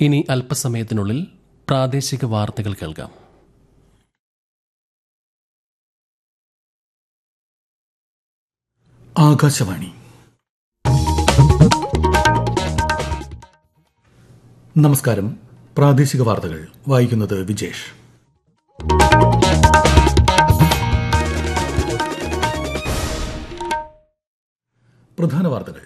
ഇനി അല്പസമയത്തിനുള്ളിൽ പ്രാദേശിക വാർത്തകൾ കേൾക്കാം ആകാശവാണി നമസ്കാരം പ്രാദേശിക വാർത്തകൾ വായിക്കുന്നത് വിജേഷ് പ്രധാന വാർത്തകൾ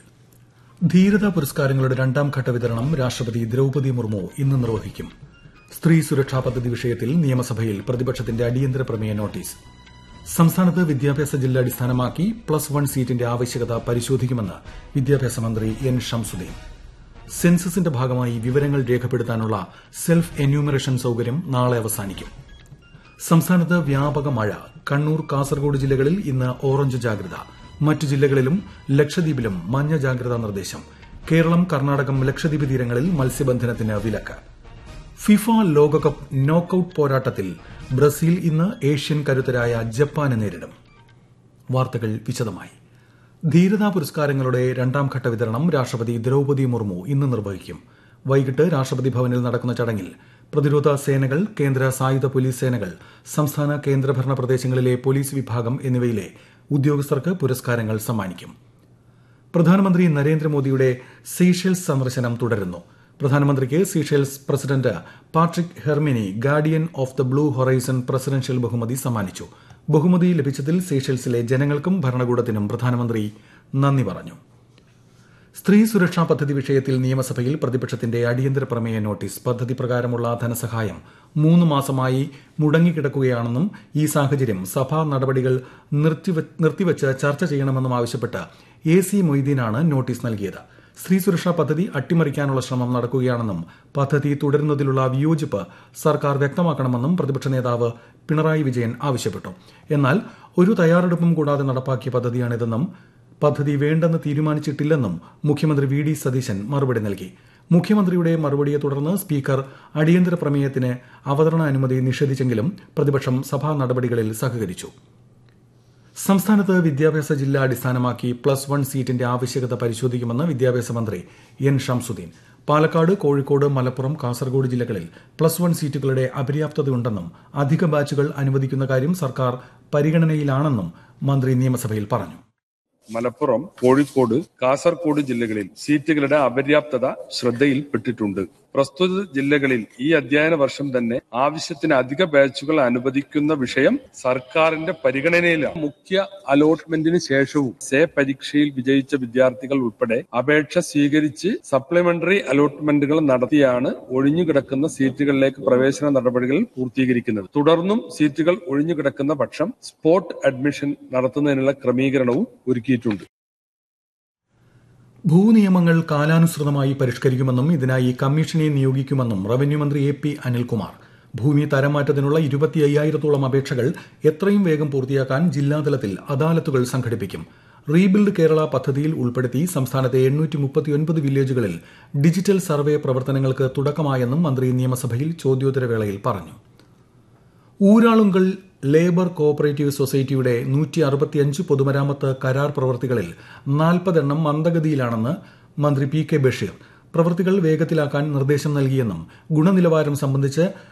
ധീരതാ പുരസ്കാരങ്ങളുടെ രണ്ടാം ഘട്ട വിതരണം രാഷ്ട്രപതി ദ്രൌപതി മുർമു ഇന്ന് നിർവഹിക്കും സ്ത്രീ സുരക്ഷാ പദ്ധതി വിഷയത്തിൽ നിയമസഭയിൽ പ്രതിപക്ഷത്തിന്റെ അടിയന്തര പ്രമേയ നോട്ടീസ് സംസ്ഥാനത്ത് വിദ്യാഭ്യാസ ജില്ല അടിസ്ഥാനമാക്കി പ്ലസ് വൺ സീറ്റിന്റെ ആവശ്യകത പരിശോധിക്കുമെന്ന് വിദ്യാഭ്യാസ മന്ത്രി എൻ ഷംസുദ്ദീൻ സെൻസസിന്റെ ഭാഗമായി വിവരങ്ങൾ രേഖപ്പെടുത്താനുള്ള സെൽഫ് എന്യൂമറേഷൻ സൌകര്യം നാളെ അവസാനിക്കും സംസ്ഥാനത്ത് വ്യാപക മഴ കണ്ണൂർ കാസർഗോഡ് ജില്ലകളിൽ ഇന്ന് ഓറഞ്ച് ജാഗ്രത മറ്റു ജില്ലകളിലും ലക്ഷദ്വീപിലും മഞ്ഞ ജാഗ്രതാ നിർദ്ദേശം കേരളം കർണാടകം ലക്ഷദ്വീപ് തീരങ്ങളിൽ മത്സ്യബന്ധനത്തിന് വിലക്ക് ഫിഫ ലോകകപ്പ് നോക്കൌട്ട് പോരാട്ടത്തിൽ ബ്രസീൽ ഇന്ന് ഏഷ്യൻ കരുത്തരായ ജപ്പാനെ നേരിടും വാർത്തകൾ വിശദമായി ധീരതാ പുരസ്കാരങ്ങളുടെ രണ്ടാം ഘട്ട വിതരണം രാഷ്ട്രപതി ദ്രൌപതി മുർമു ഇന്ന് നിർവഹിക്കും വൈകിട്ട് രാഷ്ട്രപതി ഭവനിൽ നടക്കുന്ന ചടങ്ങിൽ പ്രതിരോധ സേനകൾ കേന്ദ്ര സായുധ പോലീസ് സേനകൾ സംസ്ഥാന കേന്ദ്രഭരണ പ്രദേശങ്ങളിലെ പോലീസ് വിഭാഗം എന്നിവയിലെ ഉദ്യോഗസ്ഥർക്ക് പുരസ്കാരങ്ങൾ സമ്മാനിക്കും പ്രധാനമന്ത്രി നരേന്ദ്രമോദിയുടെ സീഷെൽസ് സന്ദർശനം തുടരുന്നു പ്രധാനമന്ത്രിക്ക് Seychelles president Patrick Herminie Guardian of the Blue Horizon presidential ബഹുമതി സമ്മാനിച്ചു ബഹുമതി ലഭിച്ചതിൽ സീഷെൽസിലെ ജനങ്ങൾക്കും ഭരണകൂടത്തിനും പ്രധാനമന്ത്രി നന്ദി പറഞ്ഞു സ്ത്രീ സുരക്ഷാ പദ്ധതി വിഷയത്തിൽ നിയമസഭയിൽ പ്രതിപക്ഷത്തിന്റെ അടിയന്തര പ്രമേയ നോട്ടീസ് പദ്ധതി പ്രകാരമുള്ള ധനസഹായം മൂന്ന് മാസമായി മുടങ്ങിക്കിടക്കുകയാണെന്നും ഈ സാഹചര്യം സഭാ നടപടികൾ നിർത്തിവച്ച് ചർച്ച ചെയ്യണമെന്നും ആവശ്യപ്പെട്ട് എ സി മൊയ്തീനാണ് നോട്ടീസ് നൽകിയത് സ്ത്രീ സുരക്ഷാ പദ്ധതി അട്ടിമറിക്കാനുള്ള ശ്രമം നടക്കുകയാണെന്നും പദ്ധതി തുടരുന്നതിലുള്ള വിയോജിപ്പ് സർക്കാർ വ്യക്തമാക്കണമെന്നും പ്രതിപക്ഷ നേതാവ് പിണറായി വിജയൻ ആവശ്യപ്പെട്ടു എന്നാൽ ഒരു തയ്യാറെടുപ്പും കൂടാതെ നടപ്പാക്കിയ പദ്ധതിയാണിതെന്നും പദ്ധതി വേണ്ടെന്ന് തീരുമാനിച്ചിട്ടില്ലെന്നും മുഖ്യമന്ത്രി വി ഡി സതീശൻ മറുപടി നൽകി മുഖ്യമന്ത്രിയുടെ മറുപടിയെ തുടർന്ന് സ്പീക്കർ അടിയന്തര പ്രമേയത്തിന് അവതരണ അനുമതി നിഷേധിച്ചെങ്കിലും പ്രതിപക്ഷം സഭാ നടപടികളിൽ സഹകരിച്ചു സംസ്ഥാനത്ത് വിദ്യാഭ്യാസ ജില്ല അടിസ്ഥാനമാക്കി പ്ലസ് വൺ സീറ്റിന്റെ ആവശ്യകത പരിശോധിക്കുമെന്ന് വിദ്യാഭ്യാസ മന്ത്രി എൻ ഷംസുദ്ദീൻ പാലക്കാട് കോഴിക്കോട് മലപ്പുറം കാസർഗോഡ് ജില്ലകളിൽ പ്ലസ് വൺ സീറ്റുകളുടെ അപര്യാപ്തതയുണ്ടെന്നും അധിക ബാച്ചുകൾ അനുവദിക്കുന്ന കാര്യം സർക്കാർ പരിഗണനയിലാണെന്നും മന്ത്രി നിയമസഭയിൽ പറഞ്ഞു മലപ്പുറം കോഴിക്കോട് കാസർഗോഡ് ജില്ലകളിൽ സീറ്റുകളുടെ അപര്യാപ്തത ശ്രദ്ധയിൽപ്പെട്ടിട്ടുണ്ട് പ്രസ്തുത ജില്ലകളിൽ ഈ അധ്യയന വർഷം തന്നെ ആവശ്യത്തിന് അധിക ബാച്ചുകൾ അനുവദിക്കുന്ന വിഷയം സർക്കാരിന്റെ പരിഗണനയിലാണ് മുഖ്യ അലോട്ട്മെന്റിന് ശേഷവും സേ പരീക്ഷയിൽ വിജയിച്ച വിദ്യാർത്ഥികൾ ഉൾപ്പെടെ അപേക്ഷ സ്വീകരിച്ച് സപ്ലിമെന്ററി അലോട്ട്മെന്റുകൾ നടത്തിയാണ് ഒഴിഞ്ഞുകിടക്കുന്ന സീറ്റുകളിലേക്ക് പ്രവേശന നടപടികൾ പൂർത്തീകരിക്കുന്നത് തുടർന്നും സീറ്റുകൾ ഒഴിഞ്ഞുകിടക്കുന്ന പക്ഷം സ്പോട്ട് അഡ്മിഷൻ നടത്തുന്നതിനുള്ള ക്രമീകരണവും ഒരുക്കിയിട്ടുണ്ട് ഭൂനിയമങ്ങൾ കാലാനുസൃതമായി പരിഷ്കരിക്കുമെന്നും ഇതിനായി കമ്മീഷനെ നിയോഗിക്കുമെന്നും റവന്യൂ മന്ത്രി എ പി അനിൽകുമാർ ഭൂമി തരംമാറ്റത്തിനുള്ള ഇരുപത്തി അയ്യായിരത്തോളം അപേക്ഷകൾ എത്രയും വേഗം പൂർത്തിയാക്കാൻ ജില്ലാതലത്തിൽ അദാലത്തുകൾ സംഘടിപ്പിക്കും റീബിൽഡ് കേരള പദ്ധതിയിൽ ഉൾപ്പെടുത്തി സംസ്ഥാനത്തെ എണ്ണൂറ്റി മുപ്പത്തിയൊൻപത് വില്ലേജുകളിൽ ഡിജിറ്റൽ സർവേ പ്രവർത്തനങ്ങൾക്ക് തുടക്കമായെന്നും മന്ത്രി നിയമസഭയിൽ ചോദ്യോത്തരവേളയിൽ പറഞ്ഞു ഊരാളുങ്കൽ ലേബർ കോഓപ്പറേറ്റീവ് സൊസൈറ്റിയുടെ നൂറ്റി അറുപത്തിയഞ്ച് പൊതുമരാമത്ത് കരാർ പ്രവൃത്തികളിൽ നാൽപ്പതെണ്ണം മന്ദഗതിയിലാണെന്ന് മന്ത്രി പി കെ ബഷീർ പ്രവൃത്തികൾ വേഗത്തിലാക്കാൻ നിർദ്ദേശം നൽകിയെന്നും ഗുണനിലവാരം സംബന്ധിച്ച്